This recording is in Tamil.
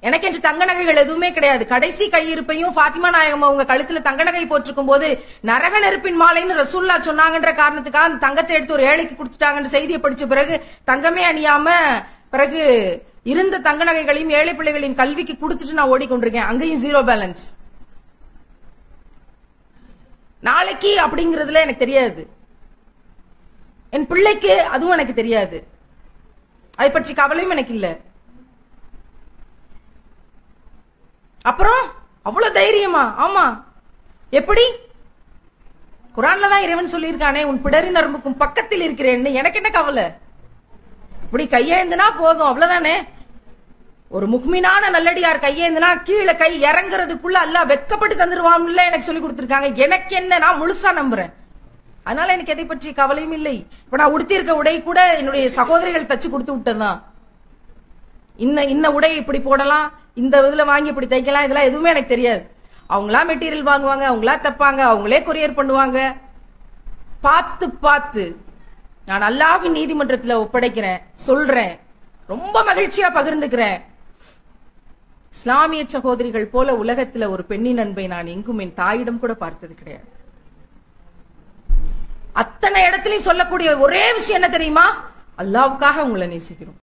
எனக்கு என்று தங்க நகைகள் எதுவுமே கிடையாது கடைசி கையிருப்பையும் ஃபாத்திமா நாயகம் அவங்க கழுத்துல தங்க நகை போட்டிருக்கும் போது நரக நெருப்பின் மாலைன்னு ரசூல்லா சொன்னாங்கன்ற காரணத்துக்காக அந்த தங்கத்தை எடுத்து ஒரு ஏழைக்கு கொடுத்துட்டாங்கன்ற செய்தியை படிச்ச பிறகு தங்கமே அணியாம பிறகு இருந்த தங்க நகைகளையும் ஏழை பிள்ளைகளின் கல்விக்கு கொடுத்துட்டு நான் ஓடிக்கொண்டிருக்கேன் அங்கேயும் ஜீரோ பேலன்ஸ் நாளைக்கு அப்படிங்கறதுல எனக்கு தெரியாது என் பிள்ளைக்கு அதுவும் எனக்கு தெரியாது அதை பற்றி கவலையும் எனக்கு இல்ல அப்புறம் அவ்வளவு தைரியமா ஆமா எப்படி குரான்ல தான் இறைவன் சொல்லியிருக்கானே உன் பிடரி நரம்புக்கும் பக்கத்தில் இருக்கிறேன்னு எனக்கு என்ன கவலை இப்படி கையேந்துனா போதும் அவ்வளவுதானே ஒரு முக்மினான நல்லடியார் கையேந்துனா கீழே கை இறங்குறதுக்குள்ள அல்லாஹ் வெக்கப்பட்டு தந்துருவான்ல எனக்கு சொல்லி கொடுத்திருக்காங்க எனக்கு என்ன நான் முழுசா நம்புறேன் அதனால எனக்கு எதை பற்றி கவலையும் இல்லை இப்ப நான் உடுத்திருக்க உடை கூட என்னுடைய சகோதரிகள் தச்சு கொடுத்து விட்டதுதான் இன்ன இன்ன உடை இப்படி போடலாம் இந்த இதுல வாங்கி இப்படி தைக்கலாம் இதெல்லாம் எதுவுமே எனக்கு தெரியாது அவங்களா மெட்டீரியல் வாங்குவாங்க அவங்களா தைப்பாங்க அவங்களே கொரியர் பண்ணுவாங்க பார்த்து பார்த்து நான் அல்லாவின் நீதிமன்றத்துல ஒப்படைக்கிறேன் சொல்றேன் ரொம்ப மகிழ்ச்சியா பகிர்ந்துக்கிறேன் இஸ்லாமிய சகோதரிகள் போல உலகத்துல ஒரு பெண்ணின் அன்பை நான் எங்கும் என் தாயிடம் கூட பார்த்தது கிடையாது அத்தனை இடத்துலயும் சொல்லக்கூடிய ஒரே விஷயம் என்ன தெரியுமா அல்லாவுக்காக உங்களை நேசிக்கிறோம்